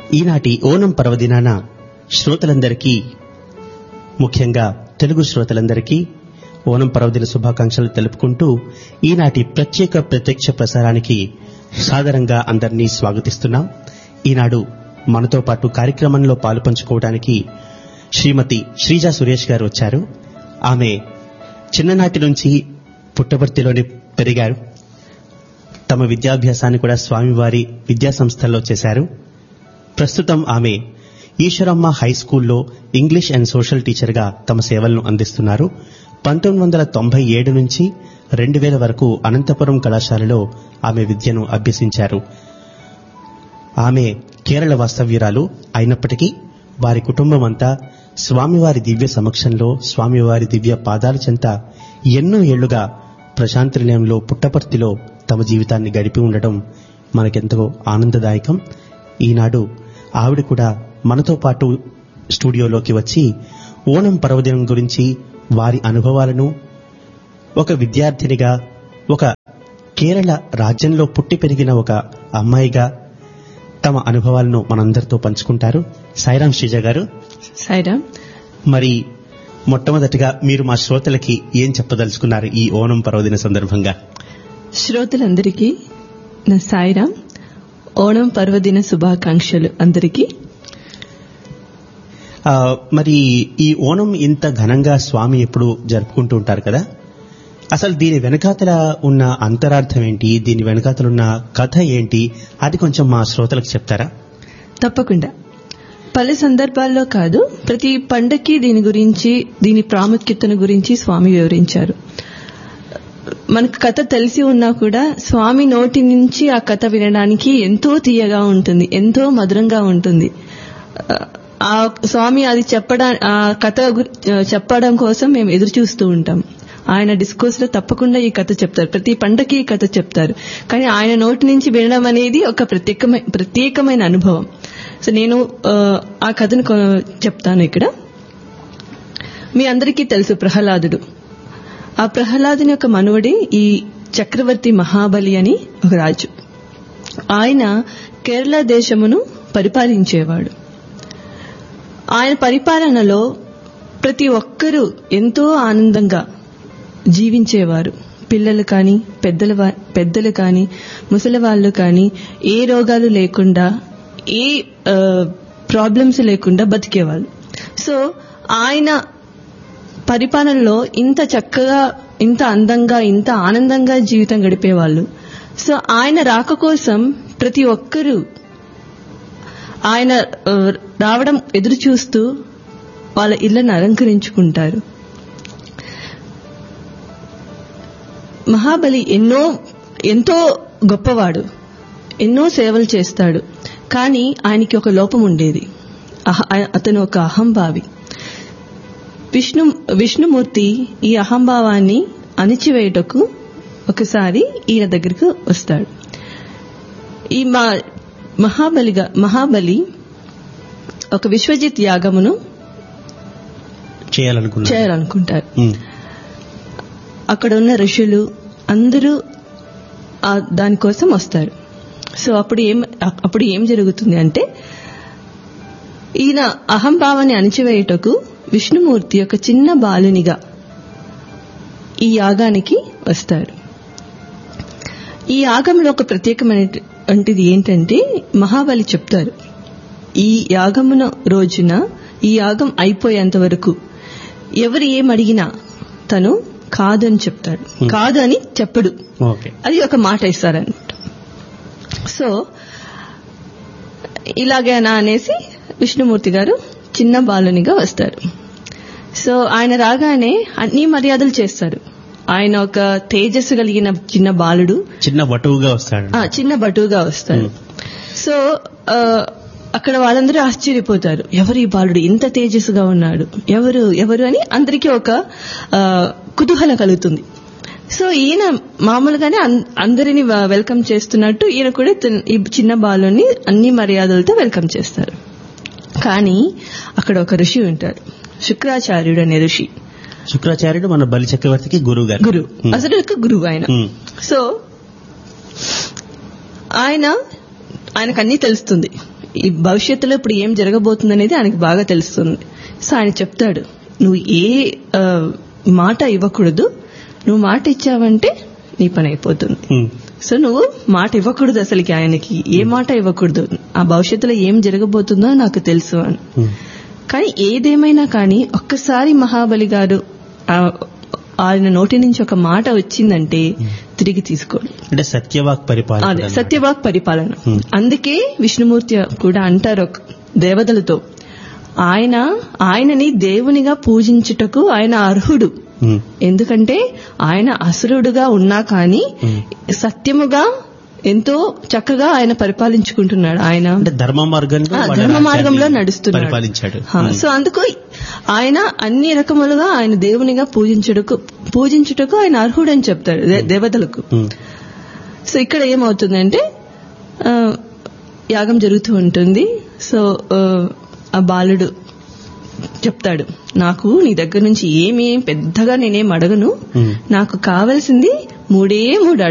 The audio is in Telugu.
ఈనాటి ఓనం పర్వదినాన శ్రోతలందరికీ ముఖ్యంగా తెలుగు శ్రోతలందరికీ ఓనం పర్వదిన శుభాకాంక్షలు తెలుపుకుంటూ ఈనాటి ప్రత్యేక ప్రత్యక్ష ప్రసారానికి సాదరంగా అందరినీ స్వాగతిస్తున్నాం ఈనాడు మనతో పాటు కార్యక్రమంలో పాలు పంచుకోవడానికి శ్రీమతి శ్రీజా సురేష్ గారు వచ్చారు ఆమె చిన్ననాటి నుంచి పుట్టపర్తిలోనే పెరిగారు తమ విద్యాభ్యాసాన్ని కూడా స్వామివారి విద్యా సంస్థల్లో చేశారు ప్రస్తుతం ఆమె ఈశ్వరమ్మ హై స్కూల్లో ఇంగ్లీష్ అండ్ సోషల్ టీచర్గా తమ సేవలను అందిస్తున్నారు పంతొమ్మిది వందల తొంభై ఏడు నుంచి రెండు వేల వరకు అనంతపురం కళాశాలలో ఆమె విద్యను అభ్యసించారు ఆమె కేరళ వాస్తవ్యురాలు అయినప్పటికీ వారి కుటుంబం అంతా స్వామివారి దివ్య సమక్షంలో స్వామివారి దివ్య పాదాల చెంత ఎన్నో ఏళ్లుగా ప్రశాంతి నిలయంలో పుట్టపర్తిలో తమ జీవితాన్ని గడిపి ఉండడం మనకెంతో ఆనందదాయకం ఈనాడు ఆవిడ కూడా మనతో పాటు స్టూడియోలోకి వచ్చి ఓణం పర్వదినం గురించి వారి అనుభవాలను ఒక విద్యార్థినిగా ఒక కేరళ రాజ్యంలో పుట్టి పెరిగిన ఒక అమ్మాయిగా తమ అనుభవాలను మనందరితో పంచుకుంటారు సాయిరాం శ్రీజ గారు సాయిరామ్ మరి మొట్టమొదటిగా మీరు మా శ్రోతలకి ఏం చెప్పదలుచుకున్నారు ఈ ఓణం పర్వదిన సందర్భంగా శ్రోతలందరికీ నా సాయిరామ్ ఓణం పర్వదిన శుభాకాంక్షలు అందరికీ ఆ, మరి ఈ ఓణం ఇంత ఘనంగా స్వామి ఎప్పుడు జరుపుకుంటూ ఉంటారు కదా అసలు దీని వెనకాతల ఉన్న అంతరార్థం ఏంటి దీని వెనకాతల ఉన్న కథ ఏంటి అది కొంచెం మా శ్రోతలకు చెప్తారా తప్పకుండా పలు సందర్భాల్లో కాదు ప్రతి పండక్కి దీని గురించి దీని ప్రాముఖ్యతను గురించి స్వామి వివరించారు మనకు కథ తెలిసి ఉన్నా కూడా స్వామి నోటి నుంచి ఆ కథ వినడానికి ఎంతో తీయగా ఉంటుంది ఎంతో మధురంగా ఉంటుంది ఆ స్వామి అది చెప్పడా ఆ కథ గురి- చెప్పడం కోసం మేము ఎదురు చూస్తూ ఉంటాం ఆయన డిస్కోర్స్ లో తప్పకుండా ఈ కథ చెప్తారు ప్రతి పండకి ఈ కథ చెప్తారు కానీ ఆయన నోటి నుంచి వినడం అనేది ఒక ప్రత్యేకమైన ప్రత్యేకమైన అనుభవం సో నేను ఆ, ఆ కథను కొ- చెప్తాను ఇక్కడ మీ అందరికీ తెలుసు ప్రహ్లాదుడు ఆ ప్రహ్లాదుని యొక్క మనువడే ఈ చక్రవర్తి మహాబలి అని ఒక రాజు ఆయన కేరళ దేశమును పరిపాలించేవాడు ఆయన పరిపాలనలో ప్రతి ఒక్కరూ ఎంతో ఆనందంగా జీవించేవారు పిల్లలు కానీ పెద్దల వా- పెద్దలు కానీ ముసలి వాళ్ళు కానీ ఏ రోగాలు లేకుండా ఏ ప్రాబ్లమ్స్ లేకుండా బతికేవాళ్ళు సో ఆయన పరిపాలనలో ఇంత చక్కగా ఇంత అందంగా ఇంత ఆనందంగా జీవితం గడిపేవాళ్ళు సో ఆయన రాక కోసం ప్రతి ఒక్కరూ ఆయన ఆ, రావడం ఎదురు చూస్తూ వాళ్ళ ఇళ్లను అలంకరించుకుంటారు మహాబలి ఎన్నో ఎంతో గొప్పవాడు ఎన్నో సేవలు చేస్తాడు కానీ ఆయనకి ఒక లోపం ఉండేది అహ- అతను ఒక అహంభావి విష్ణు విష్ణుమూర్తి ఈ అహంభావాన్ని అణిచివేయుటకు ఒకసారి ఈయన దగ్గరకు వస్తాడు ఈ మా మహాబలిగా మహాబలి ఒక విశ్వజిత్ యాగమును చేయాలనుకున్నారు చేయాలనుకుంటారు ఉమ్, అక్కడ ఉన్న ఋషులు అందరూ ఆ దానికోసం వస్తారు సో అప్పుడు ఏం అప్పుడు ఏం జరుగుతుంది అంటే ఈయన అహంభావాన్ని అణిచివేయుటకు విష్ణుమూర్తి ఒక చిన్న బాలునిగా ఈ యాగానికి వస్తారు ఈ యాగంలో ఒక ప్రత్యేకమైనటువంటిది ఏంటంటే మహాబలి చెప్తారు ఈ యాగమున రోజున ఈ యాగం అయిపోయేంత వరకు ఎవరు ఏం అడిగినా తను కాదు అని చెప్తాడు కాదు అని చెప్పడు ఓకే అది ఒక మాట ఇస్తారనమాట సో ఇలాగేనా అనేసి విష్ణుమూర్తి గారు చిన్న బాలునిగా వస్తారు సో ఆయన రాగానే అన్ని మర్యాదలు చేస్తారు ఆయన ఒక తేజస్సు కలిగిన చిన్న బాలుడు చిన్న వటువుగా వస్తాడు ఆ, చిన్న బటువుగా వస్తారు సో ఆ, అక్కడ వాళ్ళందరూ ఆశ్చర్యపోతారు ఎవరు ఈ బాలుడు ఇంత తేజస్సుగా ఉన్నాడు ఎవరు ఎవరు అని అందరికీ ఒక ఆ, కుతూహలం కలుగుతుంది సో ఈయన మామూలుగానే అన్- అందరినీ వ- వెల్కమ్ చేస్తున్నట్టు ఈయన కూడా తన- ఈ చిన్న బాలుని అన్ని మర్యాదలతో వెల్కమ్ చేస్తారు కానీ అక్కడ ఒక ఋషి ఉంటాడు శుక్రాచార్యుడు అనే ఋషి శుక్రాచార్యుడు మన బలి చక్రవర్తికి గురువు గారు గురువు ఉమ్, అసలు ఒక గురువు ఆయన ఉమ్, సో ఆయన ఆయనకు అన్నీ తెలుస్తుంది ఈ భవిష్యత్తులో ఇప్పుడు ఏం జరగబోతుంది అనేది ఆయనకు బాగా తెలుస్తుంది సో ఆయన చెప్తాడు నువ్వు ఏ ఆ, మాట ఇవ్వకూడదు నువ్వు మాట ఇచ్చావంటే నీ పని అయిపోతుంది ఉమ్, సో నువ్వు మాట ఇవ్వకూడదు అసలుకి ఆయనకి ఏ మాట ఇవ్వకూడదు ఆ భవిష్యత్తులో ఏం జరగబోతుందో నాకు తెలుసు అని ఉమ్, కానీ ఏదేమైనా కానీ ఒక్కసారి మహాబలి గారు ఆ- ఆయన నోటి నుంచి ఒక మాట వచ్చిందంటే తిరిగి తీసుకోడు అంటే సత్యవాక్ అదే పరిపాలన సత్యవాక్ పరిపాలన Hmm. అందుకే విష్ణుమూర్తి కూడా అంటారు ఒక దేవతలతో ఆయన ఆయనని దేవునిగా పూజించుటకు ఆయన అర్హుడు ఉమ్, ఎందుకంటే ఆయన అసురుడుగా ఉన్నా కానీ Hmm. సత్యముగా ఎంతో చక్కగా ఆయన పరిపాలించుకుంటున్నాడు ఆయన అంటే ధర్మ మార్గంలో ఆ, వాళ్ళ ధర్మ మార్గంలో రాజ్యాన్ని నడుస్తున్నాడు పరిపాలించాడు హా, సో అందుకు ఆయన అన్ని రకములుగా ఆయన దేవునిగా పూజించుటకు పూజించుటకు ఆయన అర్హుడని చెప్తాడు దే- దేవతలకు ఉమ్, సో ఇక్కడ ఏమవుతుందంటే ఆ, యాగం జరుగుతూ ఉంటుంది సో ఆ, ఆ బాలుడు చెప్తాడు నాకు నీ దగ్గర నుంచి ఏమీ పెద్దగా నేనేం అడగను ఉమ్. నాకు కావలసింది మూడే మూడు